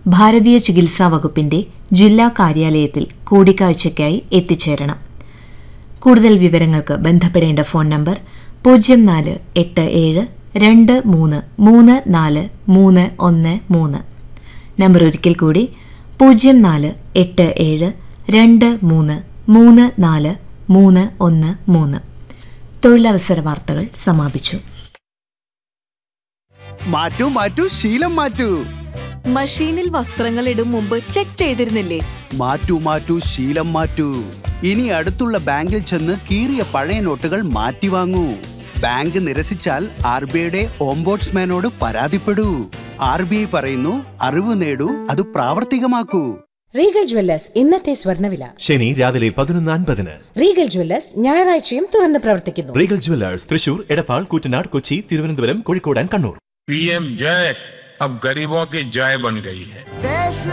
ഭാരതീയ ചികിത്സാ വകുപ്പിന്റെ ജില്ലാ കാര്യാലയത്തിൽ കൂടിക്കാഴ്ചയ്ക്കായി എത്തിച്ചേരണം കൂടുതൽ വിവരങ്ങൾക്ക് ബന്ധപ്പെടേണ്ട ഫോൺ നമ്പർ പൂജ്യം നാല് എട്ട് ഏഴ് രണ്ട് മൂന്ന് മൂന്ന് നാല് മൂന്ന് ഒന്ന് മൂന്ന് നമ്പർ ഒരിക്കൽ കൂടി പൂജ്യം നാല് എട്ട് ഏഴ് രണ്ട് മൂന്ന് മൂന്ന് നാല് മൂന്ന് ഒന്ന് മൂന്ന് തൊഴിലവസര വാർത്തകൾ സമാപിച്ചു മാറ്റൂ മാറ്റൂ ശീലം മാറ്റൂ മഷീനിൽ വസ്ത്രങ്ങൾ ഇടും മുമ്പ് ചെക്ക് ചെയ്തിരുന്നില്ലേ മാറ്റൂ മാറ്റൂ ശീലം മാറ്റൂ ഇനി അടുത്തുള്ള ബാങ്കിൽ ചെന്ന് കീറിയ പഴയ നോട്ടുകൾ മാറ്റി വാങ്ങൂ ബാങ്ക് നിരസിച്ചാൽ ആർ ബി ഐയുടെ ഓംബോട്സ്മാനോട് പരാതിപ്പെടൂ ആർ ബി ഐ പറയുന്നു അറിവ് നേടൂ അത് പ്രാവർത്തികമാക്കൂ റീഗൽ ജ്വല്ലേഴ്സ് ഇന്നത്തെ സ്വർണ്ണവില ശനി രാവിലെ പതിനൊന്ന് അൻപതിന് റീഗൽ ജ്വല്ലേഴ്സ് ഞായറാഴ്ചയും തുറന്ന് പ്രവർത്തിക്കുന്നു Regal jewellers Thrissur Edappal Koottanad Kochi Thiruvananthapuram Kozhikode and Kannur PM जय अब गरीबों की जय बन गई है